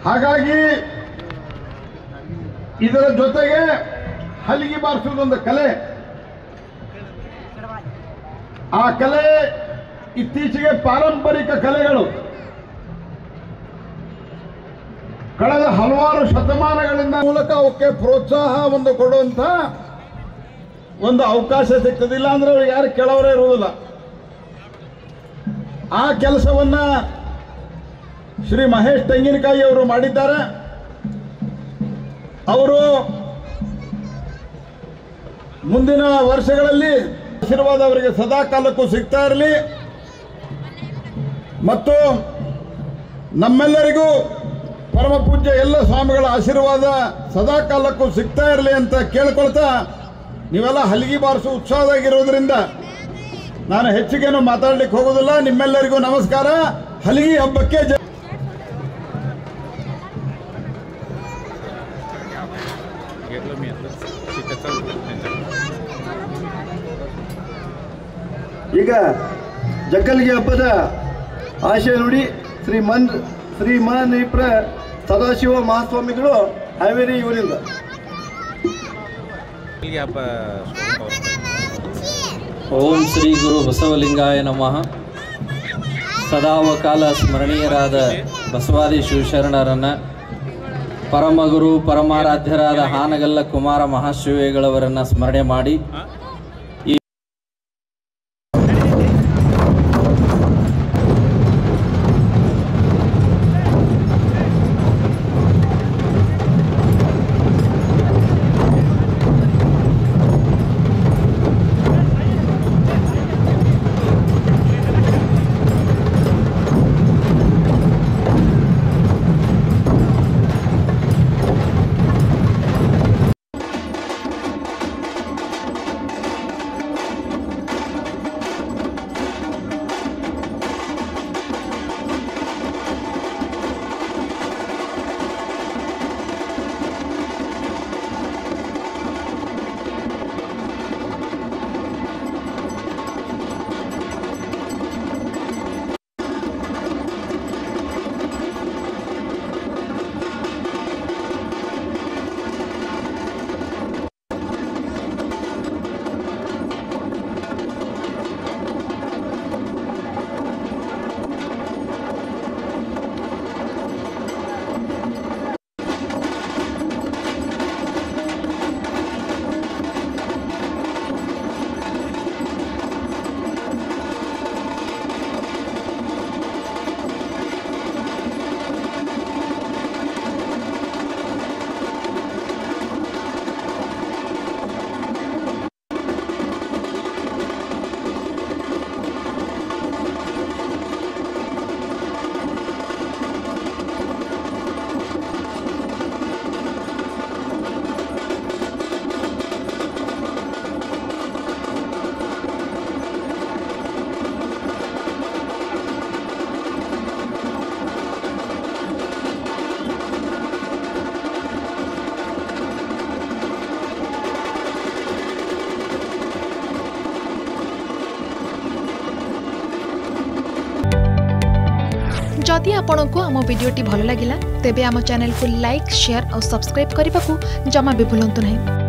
ಹಾಗಾಗಿ ಇದರ ಜೊತೆಗೆ ಹಲಿಗೆ ಬಾರಿಸುವುದೊಂದು ಕಲೆ ಆ ಕಲೆ ಇತ್ತೀಚೆಗೆ ಪಾರಂಪರಿಕ ಕಲೆಗಳು ಕಳೆದ ಹಲವಾರು ಶತಮಾನಗಳಿಂದ ಮೂಲಕ ಅವಕ್ಕೆ ಪ್ರೋತ್ಸಾಹ ಒಂದು ಕೊಡುವಂತ ಒಂದು ಅವಕಾಶ ಸಿಗ್ತದಿಲ್ಲ ಅಂದ್ರೆ ಅವ್ರಿಗೆ ಯಾರು ಕೇಳೋರೇ ಇರುವುದಿಲ್ಲ ಆ ಕೆಲಸವನ್ನ ಶ್ರೀ ಮಹೇಶ್ ತೆಂಗಿನಕಾಯಿ ಅವರು ಮಾಡಿದ್ದಾರೆ ಅವರು ಮುಂದಿನ ವರ್ಷಗಳಲ್ಲಿ ಆಶೀರ್ವಾದ ಅವರಿಗೆ ಸದಾ ಕಾಲಕ್ಕೂ ಸಿಗ್ತಾ ಇರಲಿ ಮತ್ತು ನಮ್ಮೆಲ್ಲರಿಗೂ ಪರಮ ಪೂಜ್ಯ ಎಲ್ಲ ಸ್ವಾಮಿಗಳ ಆಶೀರ್ವಾದ ಸದಾ ಕಾಲಕ್ಕೂ ಸಿಗ್ತಾ ಇರಲಿ ಅಂತ ಕೇಳ್ಕೊಳ್ತಾ ನೀವೆಲ್ಲ ಹಲಿಗೆ ಬಾರಿಸೋ ಉತ್ಸಾಹದಾಗಿರೋದ್ರಿಂದ ನಾನು ಹೆಚ್ಚಿಗೇನು ಮಾತಾಡ್ಲಿಕ್ಕೆ ಹೋಗೋದಿಲ್ಲ ನಿಮ್ಮೆಲ್ಲರಿಗೂ ನಮಸ್ಕಾರ ಹಲಿಗೆ ಹಬ್ಬಕ್ಕೆ ಜ घेतलं मी आता चिकनचा त्यांच्या ಈಗ ಜಗ್ಗಲ್ಗೆ ಹಬ್ಬದ ಆಶಯ ನುಡಿ ಶ್ರೀ ಮನ್ ಶ್ರೀ ಮನಿಪ್ರ ಸದಾಶಿವ ಮಹಾಸ್ವಾಮಿಗಳು ಹಾವೇರಿ ಇವರಿಂದ ಹೀಗೆ ಹಬ್ಬ ಓಂ ಶ್ರೀ ಗುರು ಬಸವಲಿಂಗಾಯ ನಮಃ ಸದಾವಕಾಲ ಸ್ಮರಣೀಯರಾದ ಬಸವಾದಿ ಶಿವಶರಣರನ್ನು ಪರಮಗುರು ಪರಮಾರಾಧ್ಯರಾದ ಹಾನಗಲ್ಲ ಕುಮಾರ ಮಹಾಶಿವೇಗಳವರನ್ನು ಸ್ಮರಣೆ ಮಾಡಿ ಈ ଯଦି ଆପଣଙ୍କୁ ଆମ ଭିଡ଼ିଓଟି ଭଲ ଲାଗିଲା ତେବେ ଆମ ଚ୍ୟାନେଲକୁ ଲାଇକ୍ ସେୟାର ଆଉ ସବସ୍କ୍ରାଇବ୍ କରିବାକୁ ଜମା ବି ଭୁଲନ୍ତୁ ନାହିଁ